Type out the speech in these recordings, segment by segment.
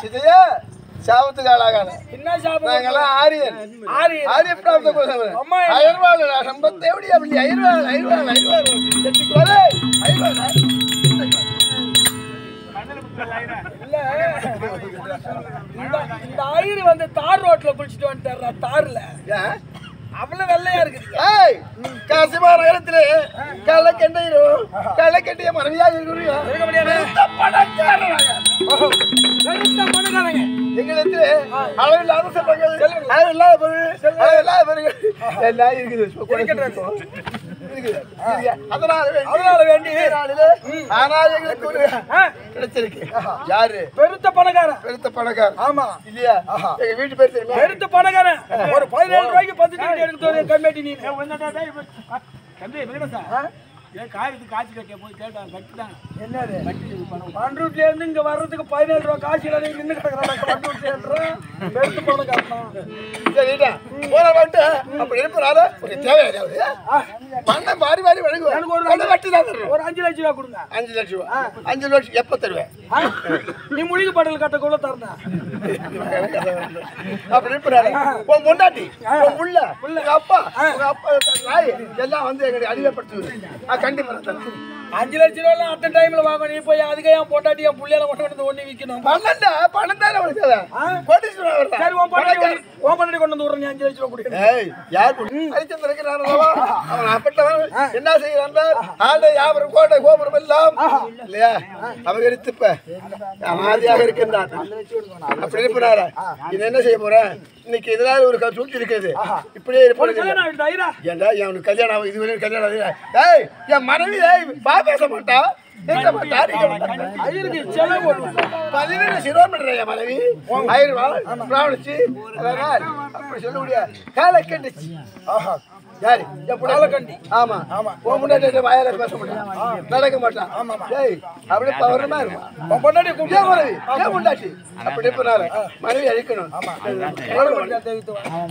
சிதையா சாபத்துக்கு ஆளாகாத என்ன சாபம் நாங்கெல்லாம் ஆரியன் ஆரியன். ஆரிய பிராப்த கோசம் அம்மா. அயர்வாள் சம்பத்தை எப்படி அப்படி அயர்வாள் அயர்வாள் அயர்வாள் எட்டுக்குவாரு அயர்வாள் இல்ல இந்த இந்த ஆயிரி வந்து தார் ரோட்ல குளிச்சுட்டு வந்துட்டாரா தார்ல ஏன் அவ்வளவு வெள்ளையா இருக்குது ஏய் காசிமா நகரத்திலே கள்ளக்கண்டையிலும் கள்ளக்கண்டைய மனைவியாக இருக்கிறோம் இருக்க முடியாது பணக்காரனாக வெளுத்த மனுக்காரங்க எங்களுக்கு அளவில்லாத செல்வங்கள் அளவில்லாத பொருள் அளவில்லாத பொருள் எல்லாம் இருக்குது இருக்குது. இருக்குது. அதனால வேண்டி அதனால வேண்டி நாளிலே ஆனால் எங்களுக்கு ஒரு ஆ, கிடைச்சிருக்கு யாரு பெருத்த பணக்காரன் பெருத்த பணக்காரர் ஆமா இல்லையா எங்க வீட்டு பேர் தெரியுமா பெருத்த பணக்காரன் ஒரு பதினேழு ரூபாய்க்கு பத்து டிக்கெட் எடுத்து வந்து கம்மியாட்டி நீ தம்பி வெங்கடேசா ஏன் காரியத்துக்கு காய்ச்சி கட்டிய போய் கேட்டான் கட்டிட்டான் என்னது பண்ருட்ல இருந்து இங்க வர்றதுக்கு பதினேழு ரூபாய் காசு இல்லை நின்று கிடக்குறாங்க பண்ருட்ல பெருத்த பணக்காரன் சரிடா போன வாட்டு அப்படி இருப்பதால ஒரு தேவை ஏதாவது மண்ணை மாறி மாறி வழங்குவேன் எனக்கு ஒரு அதை வட்டி தான் தருவேன் ஒரு அஞ்சு லட்சம் ரூபா கொடுங்க அஞ்சு லட்சம் ரூபா அஞ்சு லட்சம் எப்ப தருவேன் ஆ? நீ முழுகு படல் கட்டக்குள்ள தரணும் அப்படி இருப்பதால உன் பொண்டாட்டி உன் புள்ள உங்க அப்பா உங்க அப்பா நாய் எல்லாம் வந்து எங்களை அடிமைப்படுத்துவது நான் கண்டிப்பா நான் தரேன். அஞ்சு லட்சம் ரூபா அத்தனை டைம்ல வாங்கணும் நீ போய் அதுக்கு என் பொண்டாட்டி என் புள்ளையில கொண்டு வந்து ஒண்ணு விற்கணும் பணம்டா பணம் தானே உனக்கு தேவை கோடீஸ்வரன் அவர்தான். சரி உன் பொண்டாட்டி கொண்டு- உன் பொண்டாட்டி கொண்டு வந்து விடுறேன் நீ அஞ்சு லட்சம் ரூபா கொடுக்கணும் ஏய், யார் கொடு- ஹரிச்சந்திரன் இருக்கிறான் அல்லவா? அவன் அப்பட்டவன் என்ன செய்கிறான் ஆண்டை யாவரும் கோட்டை கோபுரம் எல்லாம் இல்லையா அவர் எடுத்துப்ப ஆதியாக இருக்கின்றான் அப்படி இருப்பினாரா இது என்ன செய்ய போறேன் இன்னைக்கு இதனால ஒரு க- சூழ்ச்சி இருக்குது இப்படியே இருப்பது கல்யாணம் ஆயிடுச்சு, ஐரா. ஏன்டா அவனுக்கு கல்யாணம் ஆகும் இதுவரையும் கல்யாணம் ஆகுது ஏய் என் மனைவி ஏய், பா பேச மாட்டா பேச மாட்டா நீங்க மாட்டா. ஐயருக்கு செலவு போடுவோம். பதினேழு சிரோமீட்டர் என் மனைவி ஆயிரம் ரூபாய் பிராவணிச்சு அதனால் அப்படி சொல்ல முடியாது காலை கண்டிச்சு ஆஹா யாரு காலக்கண்டி ஆமா ஆமா உன் முன்னாடி வாயால பேச மாட்டான் நடக்க மாட்டான் ஆமா ஏய் அப்படியே பவரமா இருப்பான் உன் பொண்டாட்டி கூப்பிட்டு ஏன் மனைவி ஏன் முண்டாச்சு அப்படி இருப்பனால மனைவி அழிக்கணும் ஆமா தெரிவித்து வா.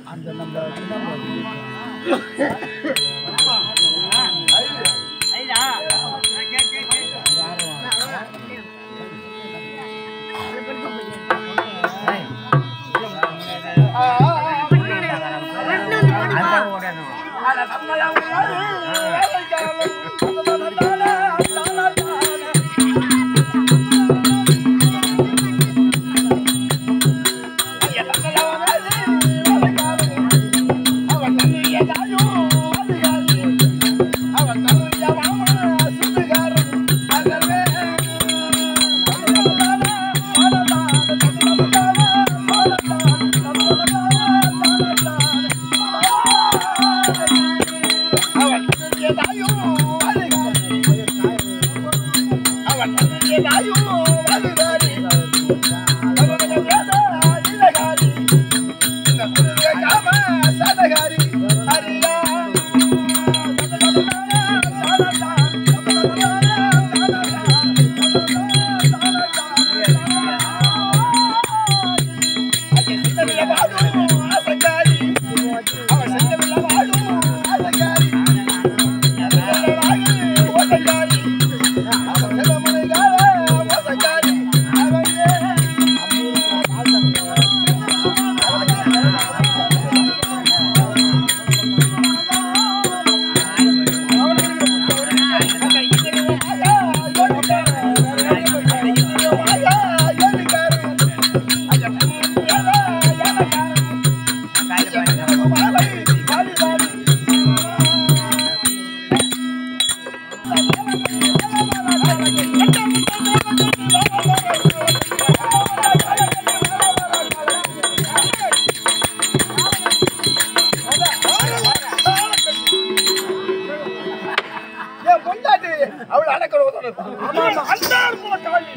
ஏன் பொண்டாட்டி அவள் அடக்கணும் ஆமா, ஆமா. அந்தார் போல காளி.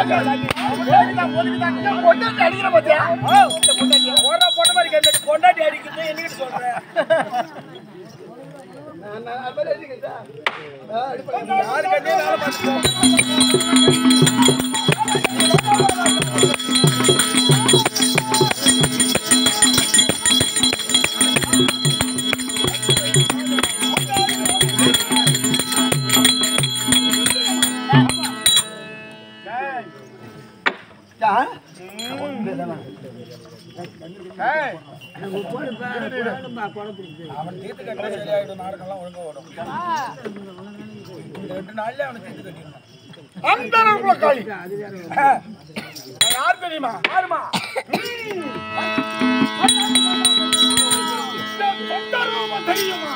பொண்டாட்டி அடிக்கிற பாத்தியா போடுற பொண்ணு மாதிரி கேட்டு பொண்டாட்டி அடிக்கிறது என்னகிட்ட சொல்றேன் நான் நான் அது மாதிரி அடிக்கிறதா? ஆ, அடிப்பேன். யாரு கட்டியே வேலை பார்த்துக்கோ ஆ? அவன் தீர்த்து கட்டினா சரியாயிடும் நாடகம்லாம் ஒழுங்கா ஓடும் இந்த ரெண்டு நாள்ல அவனை தீர்த்து கட்டிடணும் அந்த அளவுக்குள்ள காளி யார் தெரியுமா யாருமா சொந்த ரூபம் தெரியுமா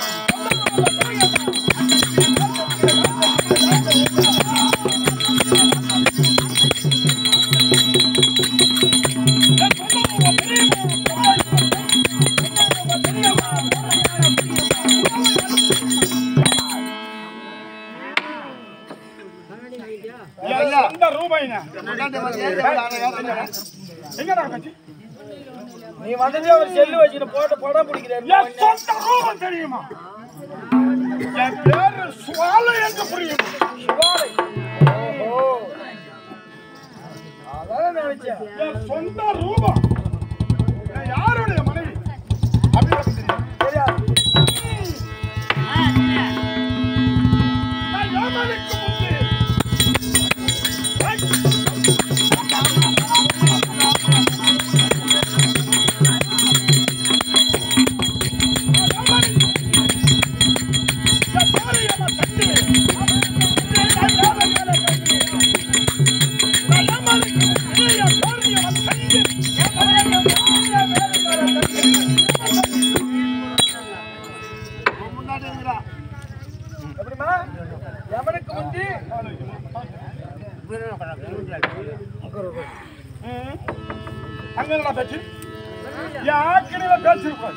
என் சொந்த ரூபாய்ங்க பொண்டாட்டி பாத்தியா? எவ்வளவு அழகா இருக்காங்க. எங்கடா கட்சி நீ வந்ததே ஒரு செல்லு வச்சுட்டு போட்டு படம் பிடிக்கிறேன் என் சொந்த ரூபம் தெரியுமா என் பேரு சுவாலை என்று புரியும் சிவாலை ஓஹோ அதான் நினைச்சேன் என் சொந்த ரூபம் நான் யாருடைய மனைவி அப்படின்னு தெரியும் தெரியாது நான் யமனுக்கு முன்பு பொண்டாட்டி இருக்கிறா. எப்படிமா எவனுக்கு முந்தி அங்க என்னடா பேச்சு யாக்கினில பேசிருப்பாரு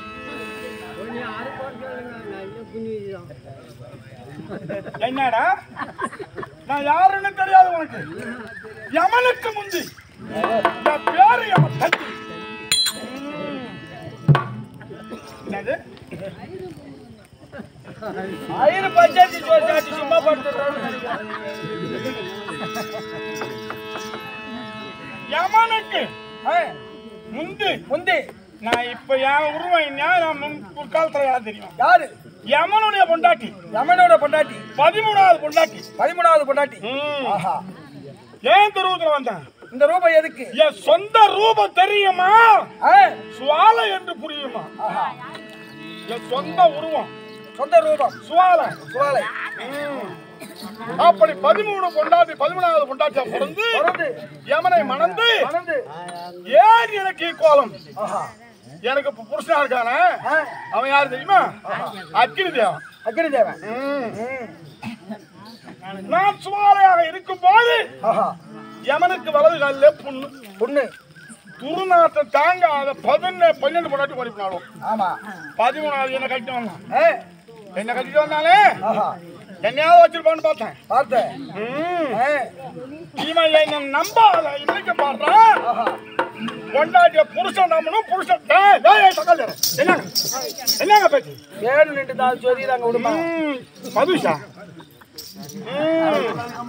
என்னடா நான் யாருன்னு தெரியாது உனக்கு யமனுக்கு முந்தி என் பேரு யமன் தந்தி என்னது ஆயிரம் பஞ்சாயத்து சாட்டி சும்மா படுத்துறான்னு யமனுக்கு ஆ, முந்தி முந்தி நான் இப்ப என் உருவம் என்ன நான் முன் பிற்காலத்துல யார் தெரியும் யாரு யமனுடைய பொண்டாட்டி யமனோட பொண்டாட்டி பதிமூணாவது பொண்டாட்டி பதிமூணாவது பொண்டாட்டி ம். ஆஹா ஏன் துருவத்துல வந்தேன் இந்த ரூபாய் எதுக்கு என் சொந்த ரூபம் தெரியுமா ஆ, சுவாலை என்று புரியுமா ஆஹா என் சொந்த உருவம் சொந்த ரூபம் சுவாலை சுவாலை ம். அப்படி பதிமூணு பொண்டாட்டி பதிமூணாவது பொண்டாட்டியா பிறந்து பிறந்து யமனை மணந்து மணந்து ஏன் எனக்கு கோலம் ஆஹா எனக்கு இப்ப புருஷனா இருக்கானே ஆ, அவன் யாரு தெரியுமா அக்கினி தேவன் அக்கினி தேவன் ம். ம், நான் சுவாலையாக இருக்கும் போது ஆஹா யமனுக்கு வலது காலில் புண்ணு பொண்ணு துருநாத்தை தாங்காத பதினொன்று பன்னெண்டு பொண்டாட்டி படிப்பினாலும் ஆமா பதிமூணாவது என்ன கட்டிட்டு வந்தான் ஏ என்ன கட்டிட்டு வந்தாலே ஆஹா என்னையாவது வச்சிருப்பான்னு பார்த்தேன் பார்த்தேன் ம். ஏ இவன் என்ன நம்பாத இன்னைக்கு பாடுறான் ஆஹா பொண்டாட்டிய புருஷன் நம்பணும் புருஷன் டேய், டேய், ஏய், தக்காளி தரேன். என்னங்க என்னங்க பேச்சு ஏழு நின்று தான் சொல்லிடுறாங்க விடுமா ம், மதுஷா ம்.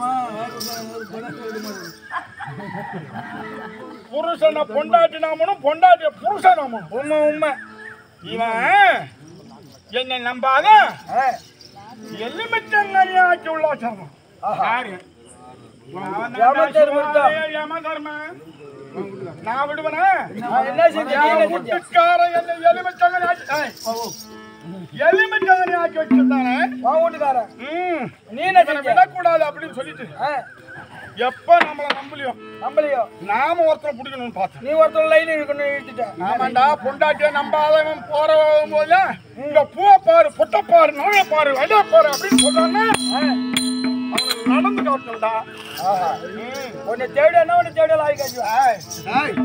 புருஷனை பொண்டாட்டி நாமனும் பொண்டாட்டிய புருஷன் நாமனும் உண்மை உண்மை இவன் என்னை நம்பாத ஏ எலுமிச்சங்கனி ஆக்கி உள்ளாச்சாமா ஆஹா யாரு ஏமாத்தாரு விட்டா. ஏமாத்தாருமே நான் விடுவனா நான் என்ன செஞ்சேன் நீ என்ன செஞ்ச வீட்டுக்கார என்னை எலுமிச்சங்கனி ஆக்கி ஏய், எலுமிச்சங்கனி ஆக்கி வச்சிருந்தானே உன் வீட்டுக்காரன் ம் நீ என்ன இவனை செஞ்ச விடக்கூடாது அப்படின்னு சொல்லிட்டு ஆ, எப்ப நம்மள நம்பலையோ நம்பலையோ நாம ஒருத்தரை பிடிக்கணும்னு பார்த்தேன் நீ ஒருத்தர் லைன் இருக்கணும் இழுத்துட்ட ஆமாண்டா பொண்டாட்டிய நம்பாதவன் போற போது இங்க பூவை பாரு புட்ட பாரு நோய பாரு வழிய பாரு அப்படின்னு சொல்றான்னா ஆ, அவனுக்கு நடந்து காட்டணும்டா ஆஹா ம். உன்னை தேடி என்ன உன்னை தேடி லாய் காட்சி ஏய்,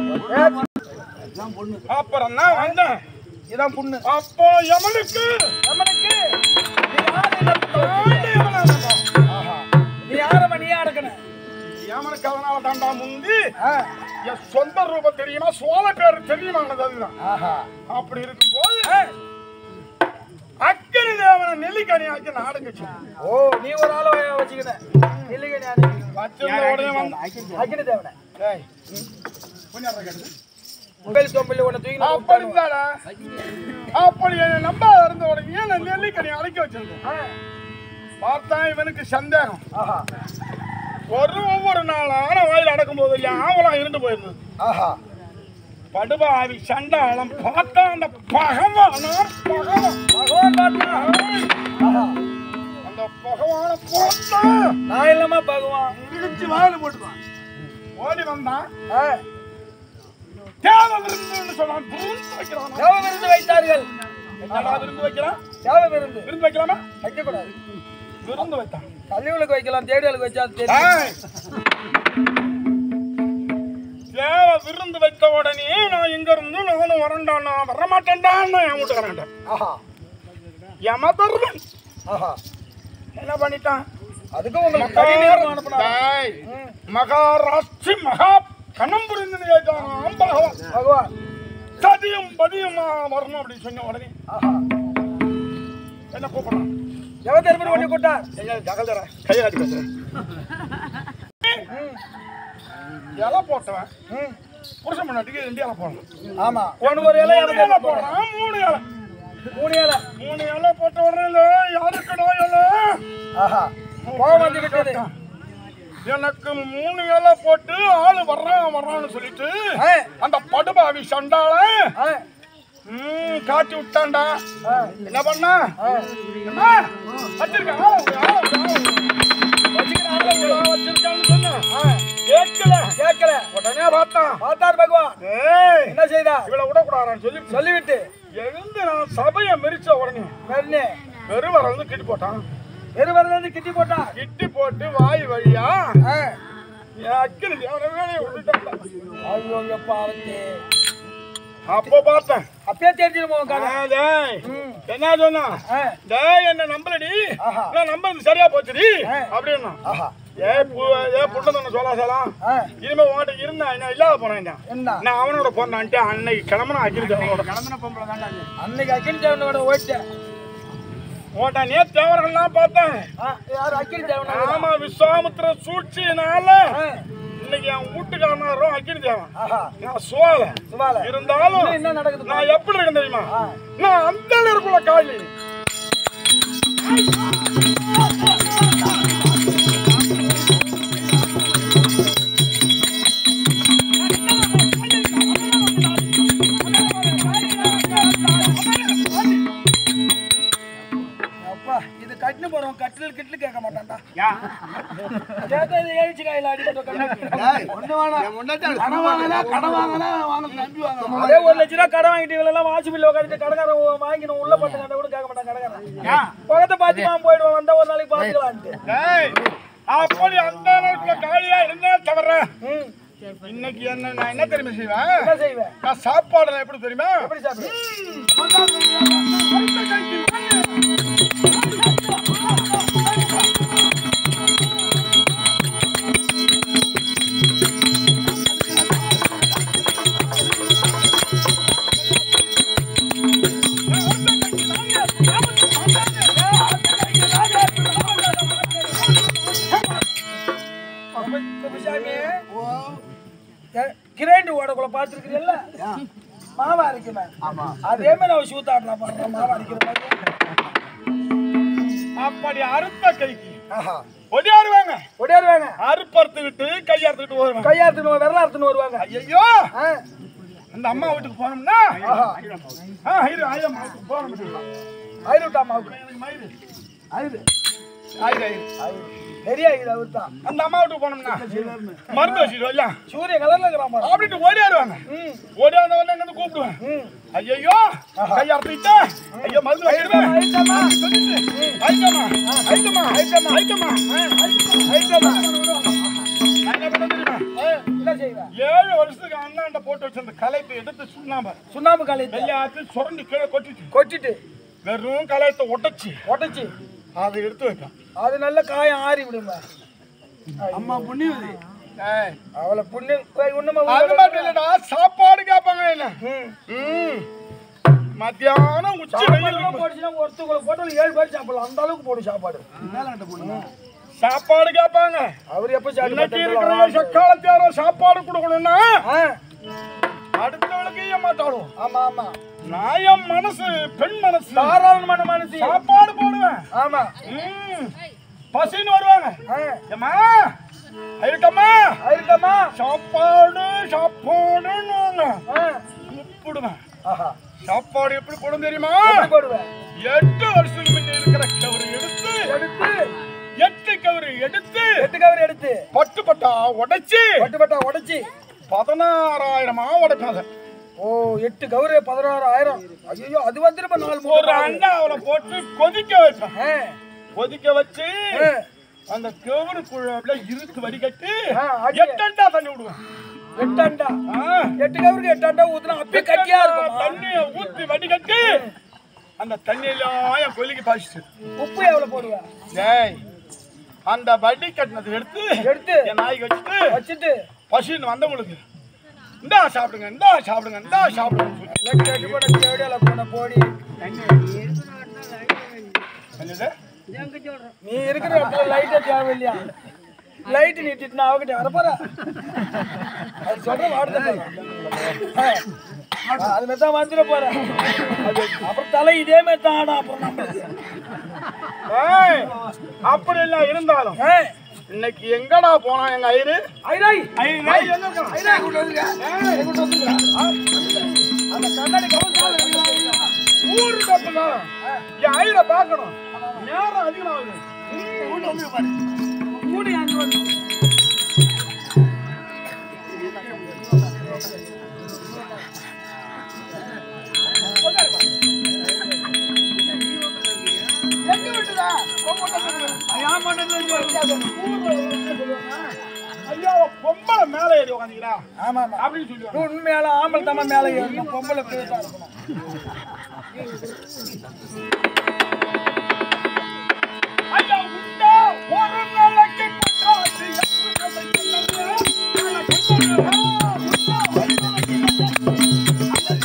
அப்புறம் தான் வந்தேன் இதான் புண்ணு அப்போ யமனுக்கு நம்மனுக்கு நீ யாரு என்ன தாண்டி யமனை வந்தான். ஆஹா நீ யாரம்மா நீ அடக்கணும் ஏமனுக்கு அதனால தாண்டா முந்தி ஆ, என் சொந்த ரூபம் தெரியுமா சோழ பேர் தெரியுமானது அதுதான் ஆஹா. அப்படி இருக்கும்போது ஆ, அக்கறை தேவனை நெல்லிக்கனி ஆக்கி நாடுங்க ஓ நீ ஒரு ஆளை வச்சுக்கிட்ட இல்லைங்க ஞானி வச்சிருந்த உடனே வந்து அக்கினி தேவனை ஏய், கொஞ்சம் நேரம் கேட்டு. மொபைல் தொம்பில் ஒன்று தூக்கி நான் அப்படி உட்காருவேன். இருந்தாடா அப்படி என்னை நம்ப இருந்த உடனே ஏன் நான் நெல்லிக்கனி அழைக்க வச்சிருந்தேன் ஆ, பார்த்தா இவனுக்கு சந்தேகம் ஆஹா ஒரு ஒவ்வொரு நாளான வாயில் அடக்கும் போது இல்லையா ஆவலம் இருந்து போயிருந்தது ஆஹா படுபாவி சண்டாளம் பார்த்தா அந்த பகவானா பகவான் பகவான் பாட்டா ஆஹா அந்த பகவான பார்த்தா நான் இல்லாம பகவான் இடிச்சு வாயில் போட்டுதான் ஓடி வந்தான் ஆ, தேவ விருந்துன்னு சொன்னான் விருந்து வைக்கிறான் தேவ விருந்து வைத்தார்கள் என்னடா விருந்து வைக்கிறான் தேவ விருந்து விருந்து வைக்கலாமா வைக்கக்கூடாது விருந்து வைத்தான் கல்விகளுக்கு வைக்கலாம் தேடிகளுக்கு வச்சா அது தெரியும் ஏய். தேவ விருந்து வைத்த உடனே நான் இங்க இருந்து நானும் வரண்டான் நான் வர மாட்டேன்டான்னு என் வீட்டுக்காரன் ஆஹா யமதர்மன் ஆஹா என்ன பண்ணிட்டான் அதுக்கும் உங்களுக்கு தனி நேரம் அனுப்பினா டேய், மகாராஷ்டிரி மகா கணம் புரிந்து கேட்டான் பகவான் பகவான் சதியும் பதியுமா வரணும் அப்படின்னு சொன்ன உடனே ஆஹா என்ன கூப்பிடுறான் எவ திருப்பி பண்ணி கூட்டார் ஜகல்தர கையை காட்டி பேசுறேன் இலை போட்டவன் ம் புருஷன் பண்ணாட்டிக்கு ரெண்டு இலை போடலாம் ஆமா ஒன்று ஒரு இலை மூணு இலை போடுறான் மூணு இலை மூணு இலை மூணு இலை போட்ட உடனே இல்லை, யாருக்குடா இலை ஆஹா கோவம் வந்து விட்டது எனக்கு மூணு இலை போட்டு ஆளு வர்றான் வர்றான்னு சொல்லிட்டு ஆ, அந்த படுபாவி சண்டால ஆ, ம், காட்டி விட்டான்டா ஆ, என்ன பண்ணா ஆ. என்ன? வச்சிருக்கான் ஆளு விடு, ஆளு விடு, ஆளு விடு. வச்சிருக்கான், வச்சிருக்கான்னு சொன்னா. ஆ, கேட்கல கேட்கல உடனே பார்த்தான் பார்த்தார் பகவான் ஏய் என்ன செய்தார் இவளை விடக்கூடாதான்னு சொல்லி சொல்லிவிட்டு எழுந்து நான் சபையை மிரிச்ச உடனே மெல்லே பெருவரை வந்து கிட்டி போட்டான் பெருவரது கிட்டி போட்டார் கிட்டி போட்டு வாய் வழியா ஆ, என் அக்கினி தேவனை வேலையை விட்டுட்டான் ஐயோ எப்பா அவத்து அப்போ பார்த்தேன் அப்பயே தெரிஞ்சிருமோ கதை ஆ, டேய், ம். என்ன சொன்னா ஆ, டேய் என்ன நம்பலடி ஆஹா. நான் நம்பது சரியா போச்சுடி ஆ. அப்படின்னா ஆஹா ஏ பு ஏ புண்டதன சொல்ல சலாம் ஆ, இனிமே உன்கிட்ட இருந்தா என்ன இல்லாத போனேன் என்ன நான் அவனோட போனான்ட்டு அன்னைக்கு கிளம்புனா அக்கினி தேவனோட கிளம்பின பொம்பளை தாண்டா அன்னைக்கு அக்கினி தேவனோட ஓட்டேன் ஓட்டா நே தேவர்கள்லாம் பார்த்தேன் ஆ, யார் அக்கினி தேவனோட ஆமா விஸ்வாமித்திர சூழ்ச்சியினால ஆ, இன்னைக்கு என் வீட்டுக்காரனாரும் அக்கினி தேவன் ஆஹா நான் சுவால சுபால இருந்தாலும் இன்னும் என்ன நடக்குது நான் எப்படி இருக்கேன் தெரியுமா ஆ, நான் அந்த நெருப்புல காலி அப்பா இது கட்டினு போறோம் கட்டில் கிட்டில் கேட்க மாட்டான்டா கேட்டா இது எழுச்சி காயில அடிபட்ட கண்ணுக்கு அதே ஒரு லட்ச ரூபா கடன் வாங்கிட்டு இவங்க எல்லாம் வாசி பில்லு உட்காந்துட்டு கடைக்காரன் வாங்கினோம் உள்ள போட்டு கண்ட கூட கேட்க மாட்டான் கடைக்காரன் பக்கத்தை பாத்திமா போயிடுவான் வந்தா ஒரு நாளைக்கு பாத்துக்கலான்ட்டு டேய், அப்படி அந்த நேரத்துல காலியா இருந்தே தவிர ம், இன்னைக்கு என்ன நான் என்ன தெரியுமா செய்வேன் என்ன செய்வேன் நான் சாப்பாடு எப்படி தெரியுமா எப்படி சாப்பிடு குப்புசாமி கிரைண்டு ஓடக்குள்ள பாத்துருக்கிறீல்ல மாவா இருக்குமே அதே மாதிரி அவன் சூத்தாடுறா பாடுறான் மாவா அரைக்கிற மாதிரி அப்படி அறுத்த கைக்கு ஒடியாருவாங்க ஒடியாருவாங்க அறுப்பறுத்துக்கிட்டு கையறுத்துக்கிட்டு வருவாங்க கையாத்துன்னு விரல அறுத்துன்னு வருவாங்க ஐயோ ஆ, அந்த அம்மா வீட்டுக்கு போனோம்னா ஆஹா. ஆ, இரு, ஆயிரம் வீட்டுக்கு போனோம் ஆயிரம் விட்டா மாவுக்கு எனக்கு மயிறு. ஆயுது ஆயிரம், ஆயிரம். ஆயுது பெரிய ஆயுது அவர் தான் அந்த அம்மா வீட்டுக்கு போனோம்னா மருந்து வச்சுட்டு இல்ல சூரிய கலர்ல இருக்கிறான் பாரு. அப்படின்ட்டு ஓடியாருவாங்க ம் ஓடியாந்த உடனே இங்க வந்து கூப்பிடுவேன் ம் ஐயோ கையறுத்துக்கிட்டா ஐயோ மருந்து வச்சிருவேன் ஐட்டமா ஐட்டமா ஐட்டமா ஐட்டமா ஐட்டமா ஐட்டமா நான் என்ன பண்ண தெரியுமா ஆ, என்ன செய்வேன் ஏழு வருஷத்துக்கு அண்ணாண்ட போட்டு வச்சிருந்த கலைப்பை எடுத்து சுண்ணாம சுண்ணாம்பு கலைத்து வெள்ளையாத்து சுரண்டி கீழே கொட்டிட்டு கொட்டிட்டு வெறும் கலையத்தை உடைச்சு உடச்சி அதை எடுத்து வைப்பேன் அது நல்ல காயம் ஆறி விடுங்க அம்மா புண்ணியவதி ஏய், அவளை புண்ணு போய் ஒண்ணுமா அது மட்டும் இல்லடா சாப்பாடு கேட்பாங்க என்ன ம். ம். மத்தியானம் உச்சி வெயில் சாப்பாடுலாம் போட்டுச்சுன்னா ஒருத்தவங்களை போட்டாலும் ஏழு பேர் சாப்பிடலாம் அந்த அளவுக்கு போடும் சாப்பாடு சாப்பாடு கேட்பாங்க அவர் எப்ப இன்னைக்கு இருக்கிற சாப்பிட்டு சக்காலத்து யாரோ சாப்பாடு கொடுக்கணும்னா ஆ, அடுத்தவளுக்கு ஏன் மாட்டாலும் ஆமா ஆமா நான் என் மனசு பெண் மனசு தாராளமான மனசு சாப்பாடு போடுவேன் ஆமா ம். பசின்னு வருவாங்க ஆ, ஏம்மா இருக்கம்மா இருக்கமா சாப்பாடு சாப்பாடுன்னு ஆ, கூப்பிடுவேன் ஆஹா சாப்பாடு எப்படி போடும் தெரியுமா எப்படி போடுவேன் எட்டு வருஷத்துக்கு முன்ன இருக்கிற கவரு எடுத்து எடுத்து எட்டு கவரு எடுத்து எட்டு கவர் எடுத்து பட்டு பட்டா உடைச்சு பட்டு பட்டா உடைச்சி பதினாறாயிரமா உடைப்பாங்க ஓ எட்டு கவுரு பதினாறாயிரம் ஐயோ அது வந்து இப்ப நாலு மூணு ஒரு அண்டாவில போட்டு கொதிக்க வைப்பேன் ஆ, கொதிக்க வச்சு ஆ, அந்த கவரு குழாப்ல இருக்கு வடிகட்டி ஆ, அடி. எட்டண்டா தண்ணி விடுவேன் எட்டு அண்டா ஆ. எட்டு கவருக்கு எட்டு அண்டா ஊத்துனா அப்படியே கட்டியா இருக்கும் தண்ணிய ஊத்தி வடிகட்டி அந்த தண்ணியெல்லாம் என் கொல்லிக்கு பாய்ச்சிட்டு உப்பு எவ்வளவு போடுவேன் டேய் அந்த வடி கட்டினதை எடுத்து எடுத்து என் நாய்க்கு வச்சுட்டு வச்சுட்டு பசின்னு வந்தவங்களுக்கு இந்தா சாப்பிடுங்க இந்தா சாப்பிடுங்க இந்தா சாப்பிடுங்க கட்டி போட தேவையில்ல போன போடி என்னது நீ இருக்கிற இடத்துல லைட்டே தேவையில்லையா லைட் நீட்டிட்டு அவகிட்ட வரப்போற அது சொல்ற வார்த்தை அது மாதிரி தான் வந்துட போறேன் அது அப்புறம் தலை இதே மாதிரி தான் ஆடும் அப்புறம் நம்மளுக்கு ஏய், அப்படி எல்லாம் இருந்தாலும் ஏய், இன்னைக்கு எங்கடா போனா எங்க ஐரு ஐரை, ஐரு எங்க இருக்கான்? ஐரை, இங்கிட்டு வந்துருங்க. ஏய், இங்கிட்டு வந்துருங்க. ஆ, அந்த கண்ணாடி கவுந்தால ஊரு தப்புங்க என் ஐரை பார்க்கணும் நேரம் அதிகமாகுது மூடி அங்க வந்து எங்க விட்டுதா ஐயா மண்டல ஐயா பொம்பளை மேல ஏறி உட்காந்துக்கிறா ஆமா ஆமா அப்படின்னு சொல்லுவாங்க உண்மையால ஆம்பளை தம்ம மேல ஏறணும் பொம்பளை பேசா இருக்கணும் ஐயா உண்டா ஒரு நாளைக்கு கொண்டாடி எப்படி நாளைக்கு நல்லது? நாளைக்கு நல்லது. உண்டா ஒரு நாளைக்கு நல்லது?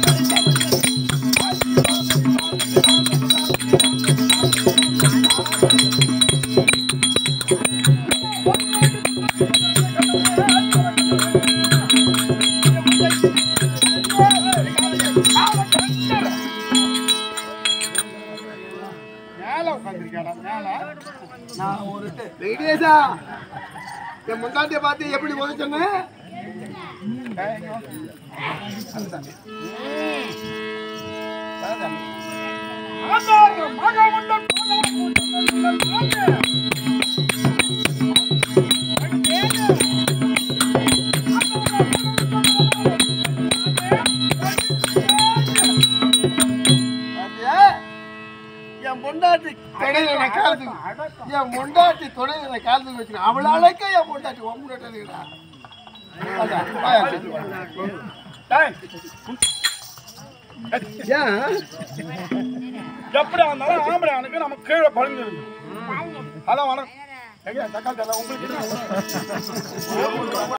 மேல உட்காந்துருக்காடா மேல வெங்கடேஷா என் முந்தாட்டிய பார்த்து எப்படி போத சொன்னேன் ஆதார மகவுண்ட கோலம் கொண்ட பாத்தியா? என் பொண்டாட்டி தொடையில நான் காலத்துக்கு என் பொண்டாட்டி தொடையில நான் காலத்துக்கு வச்சுக்கேன் அவளை அழைக்க என் பொண்டாட்டி உன் பொண்டாட்டி டேய், ஏன் எப்படி இருந்தாலும் ஆம்பளை அவனுக்கு நம்ம கீழே பழுந்துருக்கு ஹலோ வணக்கம் எங்க தக்காளி தலை உங்களுக்கு என்ன?